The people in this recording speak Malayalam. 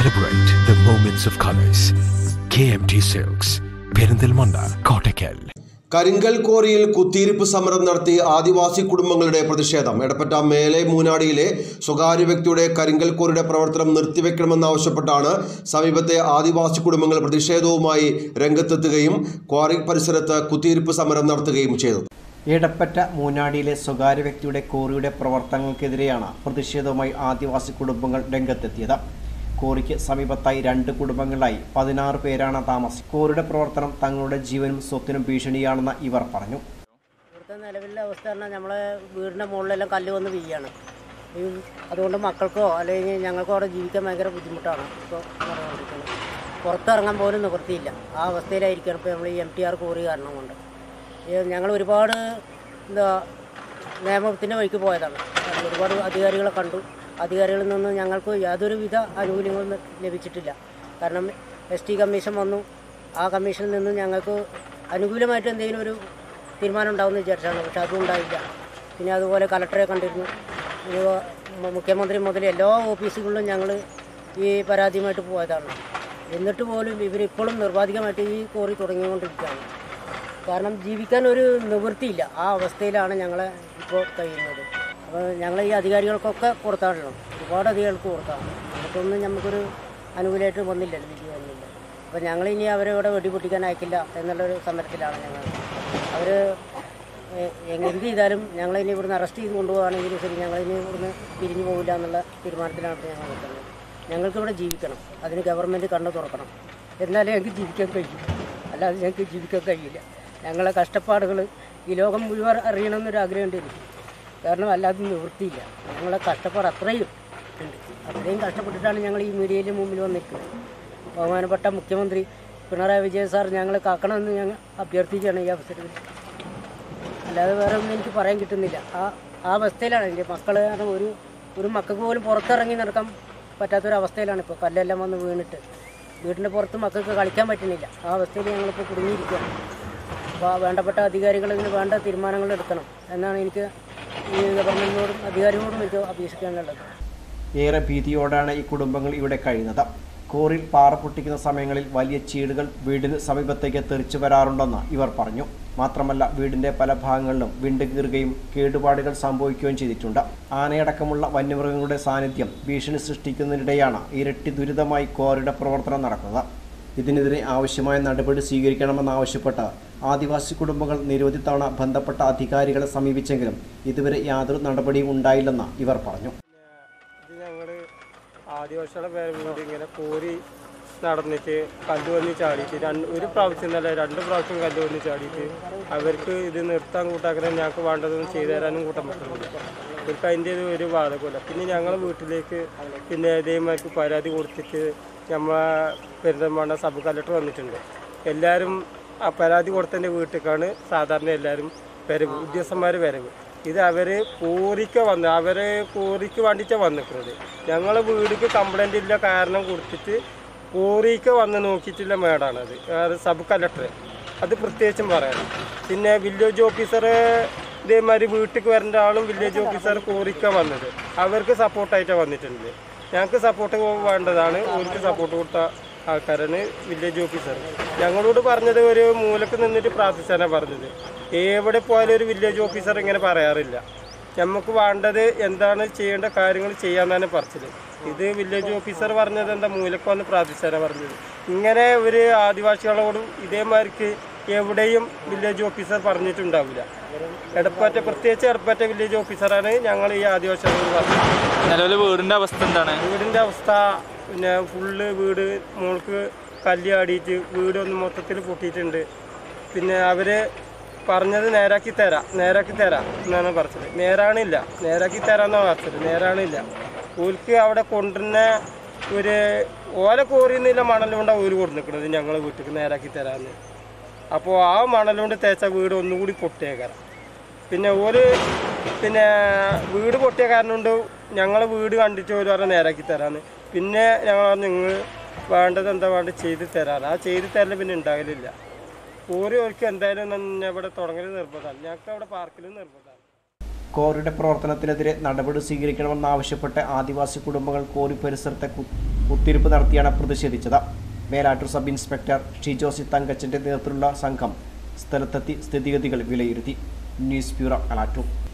Celebrate the moments of colors. KMT Silks, Perinthalmanna Kottakkal കരിങ്കൽ കോറിയിൽ കുത്തിയിരിപ്പ് സമരം നടത്തി ആദിവാസി കുടുംബങ്ങളുടെ പ്രതിഷേധം എടപ്പറ്റ മേലെ മൂനാടിയിലെ സ്വകാര്യ വ്യക്തിയുടെ കരിങ്കൽ കോറിയുടെ പ്രവർത്തനം നിർത്തിവെക്കണമെന്നാവശ്യപ്പെട്ടാണ് സമീപത്തെ ആദിവാസി കുടുംബങ്ങൾ പ്രതിഷേധവുമായി രംഗത്തെത്തുകയും ക്വാറി പരിസരത്ത് കുത്തിയിരിപ്പ് സമരം നടത്തുകയും ചെയ്തത് എടപ്പറ്റ മൂന്നാടിയിലെ സ്വകാര്യ വ്യക്തിയുടെ കോറിയുടെ പ്രവർത്തനങ്ങൾക്കെതിരെയാണ് പ്രതിഷേധവുമായി ആദിവാസി കുടുംബങ്ങൾ രംഗത്തെത്തിയത് കോറിക്ക് സമീപത്തായി രണ്ട് കുടുംബങ്ങളിലായി പതിനാറ് പേരാണ് താമസം കോറിയുടെ പ്രവർത്തനം തങ്ങളുടെ ജീവനും സ്വത്തിനും ഭീഷണിയാണെന്ന് ഇവർ പറഞ്ഞു ഇവിടുത്തെ നിലവിലെ അവസ്ഥ പറഞ്ഞാൽ നമ്മളെ വീടിൻ്റെ മുകളിലെല്ലാം കല്ല് വന്ന് വീഴാണ് ഈ അതുകൊണ്ട് മക്കൾക്കോ അല്ലെങ്കിൽ ഞങ്ങൾക്കോ അവിടെ ജീവിക്കാൻ ഭയങ്കര ബുദ്ധിമുട്ടാണ് ഇപ്പോൾ നടന്നുകൊണ്ടിരിക്കുന്നത് പുറത്തിറങ്ങാൻ പോലും നിവൃത്തിയില്ല ആ അവസ്ഥയിലായിരിക്കണം ഇപ്പോൾ നമ്മൾ ഈ എം ടി ആർ കോറി കാരണം കൊണ്ട് ഈ ഞങ്ങൾ ഒരുപാട് എന്താ നിയമത്തിൻ്റെ വഴിക്ക് പോയതാണ് ഒരുപാട് അധികാരികളെ കണ്ടു അധികാരികളിൽ നിന്ന് ഞങ്ങൾക്ക് യാതൊരുവിധ ആനുകൂല്യങ്ങളും ലഭിച്ചിട്ടില്ല കാരണം എസ് ടി കമ്മീഷൻ വന്നു ആ കമ്മീഷനിൽ നിന്ന് ഞങ്ങൾക്ക് അനുകൂലമായിട്ട് എന്തെങ്കിലും ഒരു തീരുമാനം ഉണ്ടാവുമെന്ന് വിചാരിച്ചാണ് പക്ഷെ അതും ഉണ്ടായില്ല പിന്നെ അതുപോലെ കലക്ടറെ കണ്ടിരുന്നു പിന്നെ മു- മുഖ്യമന്ത്രി മുതൽ എല്ലാ ഓഫീസുകളിലും ഞങ്ങൾ ഈ പരാതിയുമായിട്ട് പോയതാണ് എന്നിട്ട് പോലും ഇവരിപ്പോഴും നിർബാധികമായിട്ട് ഈ കോറി തുടങ്ങിക്കൊണ്ടിരിക്കുകയാണ് കാരണം ജീവിക്കാൻ ഒരു നിവൃത്തിയില്ല ആ അവസ്ഥയിലാണ് ഞങ്ങളെ ഇപ്പോൾ കഴിയുന്നത് അപ്പോൾ ഞങ്ങൾ ഈ അധികാരികൾക്കൊക്കെ കൊടുത്താണല്ലോ ഒരുപാട് അധികാരികൾക്ക് കൊടുത്താണ് എന്നിട്ടൊന്നും നമുക്കൊരു അനുകൂലമായിട്ട് വന്നില്ലല്ലോ വിധി വന്നില്ല അപ്പോൾ ഞങ്ങളിനി അവരെ ഇവിടെ വെടിപൊട്ടിക്കാൻ അയക്കില്ല എന്നുള്ളൊരു സമരത്തിലാണ് ഞങ്ങൾ അവർ എന്ത് ചെയ്താലും ഞങ്ങളിനി ഇവിടുന്ന് അറസ്റ്റ് ചെയ്ത് കൊണ്ടുപോകുകയാണെങ്കിലും ശരി ഞങ്ങളിനി ഇവിടുന്ന് പിരിഞ്ഞു പോകില്ല എന്നുള്ള തീരുമാനത്തിലാണ് ഇപ്പോൾ ഞങ്ങൾ നിൽക്കുന്നത് ഞങ്ങൾക്കിവിടെ ജീവിക്കണം അതിന് ഗവൺമെൻറ് കണ്ണു തുറക്കണം എന്നാലേ ഞങ്ങൾക്ക് ജീവിക്കാൻ കഴിയും അല്ലാതെ ഞങ്ങൾക്ക് ജീവിക്കാൻ കഴിയില്ല ഞങ്ങളെ കഷ്ടപ്പാടുകൾ ഈ ലോകം മുഴുവൻ അറിയണമെന്നൊരു ആഗ്രഹമുണ്ട് എനിക്ക് കാരണം അല്ലാതെ നിവൃത്തിയില്ല ഞങ്ങളെ കഷ്ടപ്പാട് അത്രയും ഉണ്ട് അത്രയും കഷ്ടപ്പെട്ടിട്ടാണ് ഞങ്ങൾ ഈ മീഡിയയിൽ മുമ്പിൽ വന്നിരിക്കുന്നത് ബഹുമാനപ്പെട്ട മുഖ്യമന്ത്രി പിണറായി വിജയൻ സാർ ഞങ്ങളെ കാക്കണമെന്ന് ഞങ്ങൾ അഭ്യർത്ഥിക്കുകയാണ് ഈ അവസരത്തിൽ അല്ലാതെ വേറെ ഒന്നും എനിക്ക് പറയാൻ കിട്ടുന്നില്ല ആ ആ അവസ്ഥയിലാണ് എൻ്റെ മക്കൾ കാരണം ഒരു ഒരു മക്കൾക്ക് പോലും പുറത്തിറങ്ങി നടക്കാൻ പറ്റാത്തൊരവസ്ഥയിലാണ് ഇപ്പോൾ കല്ലെല്ലാം വന്ന് വീണിട്ട് വീടിൻ്റെ പുറത്ത് മക്കൾക്ക് കളിക്കാൻ പറ്റുന്നില്ല ആ അവസ്ഥയിൽ ഞങ്ങളിപ്പോൾ കുടുങ്ങിയിരിക്കുകയാണ് അപ്പോൾ വേണ്ടപ്പെട്ട അധികാരികൾ ഇതിന് വേണ്ട തീരുമാനങ്ങൾ എടുക്കണം എന്നാണ് എനിക്ക് ഈ ഗവൺമെൻറ്റിനോടും അധികാരികളോടും എനിക്ക് അപേക്ഷിക്കാനുള്ളത് ഏറെ ഭീതിയോടാണ് ഈ കുടുംബങ്ങൾ ഇവിടെ കഴിയുന്നത് കോറിൽ പാറ പൊട്ടിക്കുന്ന സമയങ്ങളിൽ വലിയ ചീടുകൾ വീടിന് സമീപത്തേക്ക് തെറിച്ചു വരാറുണ്ടെന്ന് ഇവർ പറഞ്ഞു മാത്രമല്ല വീടിന്റെ പല ഭാഗങ്ങളിലും വിണ്ട് കീറുകയും കേടുപാടുകൾ സംഭവിക്കുകയും ചെയ്തിട്ടുണ്ട് ആനയടക്കമുള്ള വന്യമൃഗങ്ങളുടെ സാന്നിധ്യം ഭീഷണി സൃഷ്ടിക്കുന്നതിനിടെയാണ് ഇരട്ടി ദുരിതമായി കോറിയുടെ പ്രവർത്തനം നടക്കുന്നത് ഇതിനെതിരെ ആവശ്യമായ നടപടി സ്വീകരിക്കണമെന്നാവശ്യപ്പെട്ട് ആദിവാസി കുടുംബങ്ങൾ നിരവധി തവണ ബന്ധപ്പെട്ട അധികാരികളെ സമീപിച്ചെങ്കിലും ഇതുവരെ യാതൊരു നടപടിയും ഉണ്ടായില്ലെന്ന് ഇവർ പറഞ്ഞു ഇത് ഞങ്ങൾ ആദിവാസികളുടെ പേര് കൂടി ഇങ്ങനെ കോരി നടന്നിട്ട് കല്ല് വന്ന് ചാടിയിട്ട് രണ്ട് ഒരു പ്രാവശ്യം എന്നല്ല രണ്ട് പ്രാവശ്യം കല്ല് വന്ന് ചാടിയിട്ട് അവർക്ക് ഇത് നിർത്താൻ കൂട്ടാക്കണം ഞങ്ങൾക്ക് വേണ്ടതൊന്നും ചെയ്തു തരാനും കൂട്ടാൻ പറ്റുന്നില്ല അവർക്ക് അതിൻ്റെ ഒരു ബാധകമില്ല പിന്നെ ഞങ്ങൾ വീട്ടിലേക്ക് പിന്നെ ഇതേമാർക്ക് പരാതി കൊടുത്തിട്ട് നമ്മളെ പെരുന്തൽമണ്ണ സബ് കലക്ടർ വന്നിട്ടുണ്ട് എല്ലാവരും ആ പരാതി കൊടുത്തതിൻ്റെ വീട്ടിലേക്കാണ് സാധാരണ എല്ലാവരും വരവ് ഉദ്യോഗസ്ഥന്മാർ വരവ് ഇത് അവർ കോറിക്ക് വന്ന് അവരെ കോറിക്ക് വേണ്ടിയിട്ടാണ് വന്നിക്കുന്നത് ഞങ്ങൾ വീടിക്ക് കംപ്ലൈൻ്റ് ഇല്ല കാരണം കൊടുത്തിട്ട് കോറിക്ക് വന്ന് നോക്കിയിട്ടില്ല മേഡാണത് അത് സബ് കലക്ടർ അത് പ്രത്യേകിച്ചും പറയണം പിന്നെ വില്ലേജ് ഓഫീസർ ഇതേമാതിരി വീട്ടിലേക്ക് വരേണ്ട ആളും വില്ലേജ് ഓഫീസർ കോറിക്ക വന്നത് അവർക്ക് സപ്പോർട്ടായിട്ടാണ് വന്നിട്ടുണ്ട് ഞങ്ങൾക്ക് സപ്പോർട്ട് വേണ്ടതാണ് അവർക്ക് സപ്പോർട്ട് കൊടുത്ത ആൾക്കാരാണ് വില്ലേജ് ഓഫീസർ ഞങ്ങളോട് പറഞ്ഞത് ഒരു മൂലക്ക് നിന്നിട്ട് പ്രാർത്ഥിച്ചാനാണ് പറഞ്ഞത് എവിടെ പോയാലും ഒരു വില്ലേജ് ഓഫീസർ ഇങ്ങനെ പറയാറില്ല നമുക്ക് വേണ്ടത് എന്താണ് ചെയ്യേണ്ട കാര്യങ്ങൾ ചെയ്യാന്നാണ് പറഞ്ഞത് ഇത് വില്ലേജ് ഓഫീസർ പറഞ്ഞത് എന്താ മൂലക്ക് വന്ന് പ്രാർത്ഥിച്ചാനാണ് പറഞ്ഞത് ഇങ്ങനെ ഒരു ആദിവാസികളോടും ഇതേമാതിരിക്ക് എവിടെയും വില്ലേജ് ഓഫീസർ പറഞ്ഞിട്ടുണ്ടാവില്ല എടപ്പാറ്റ പ്രത്യേകിച്ച് എടപ്പാറ്റ വില്ലേജ് ഓഫീസറാണ് ഞങ്ങൾ ഈ ആദിവാസികളോട് പറഞ്ഞത് നിലവിലെ വീടിന്റെ അവസ്ഥ എന്താണ് വീടിൻ്റെ അവസ്ഥ പിന്നെ ഫുള്ള് വീട് മോൾക്ക് കല്യാടിയിട്ട് വീടൊന്ന് മൊത്തത്തിൽ പൊട്ടിയിട്ടുണ്ട് പിന്നെ അവര് പറഞ്ഞത് നേരാക്കി തരാം നേരാക്കി തരാം എന്നാണ് പറഞ്ഞത് നേരാണില്ല നേരാക്കി തരാമെന്നാണ് പറഞ്ഞത് നേരാണില്ല ഓൽക്ക് അവിടെ കൊണ്ടുവരുന്ന ഒരു ഓല കോറിയുന്നില്ല മണലുകൊണ്ടാ ഓല് കൊടുന്നിക്കുന്നത് ഞങ്ങളെ വീട്ടിൽ നേരാക്കി തരാമെന്ന് അപ്പോൾ ആ മണലുകൊണ്ട് തേച്ച വീട് ഒന്നുകൂടി പൊട്ടിയേക്കാരം പിന്നെ ഓര് പിന്നെ വീട് പൊട്ടിയ കാരണം കൊണ്ട് ഞങ്ങളെ വീട് കണ്ടിട്ട് ഒരു പറഞ്ഞ നേരാക്കി തരാന്ന് പിന്നെ ഞങ്ങൾ പറഞ്ഞു നിങ്ങൾ വേണ്ടത് എന്താ വേണ്ടത് ചെയ്ത് തരാറ് ആ ചെയ്ത് തരല് പിന്നെ ഉണ്ടാകലില്ല ഓരോ ഓർക്ക് എന്തായാലും തന്നെ ഇവിടെ തുടങ്ങൽ നിർബന്ധമാണ് ഞങ്ങൾക്ക് അവിടെ പാർക്കിൽ നിർബന്ധമാണ് കോറിയുടെ പ്രവർത്തനത്തിനെതിരെ നടപടി സ്വീകരിക്കണമെന്നാവശ്യപ്പെട്ട് ആദിവാസി കുടുംബങ്ങൾ കോറി പരിസരത്തെ കു- കുത്തിരിപ്പ് നടത്തിയാണ് പ്രതിഷേധിച്ചത് മേലാറ്റൂർ സബ് ഇൻസ്പെക്ടർ ഷിജോസി തങ്കച്ചന്റെ നേതൃത്വത്തിലുള്ള സംഘം സ്ഥലത്തെത്തി സ്ഥിതിഗതികൾ വിലയിരുത്തി ന്യൂസ് ബ്യൂറോ മേലാറ്റൂർ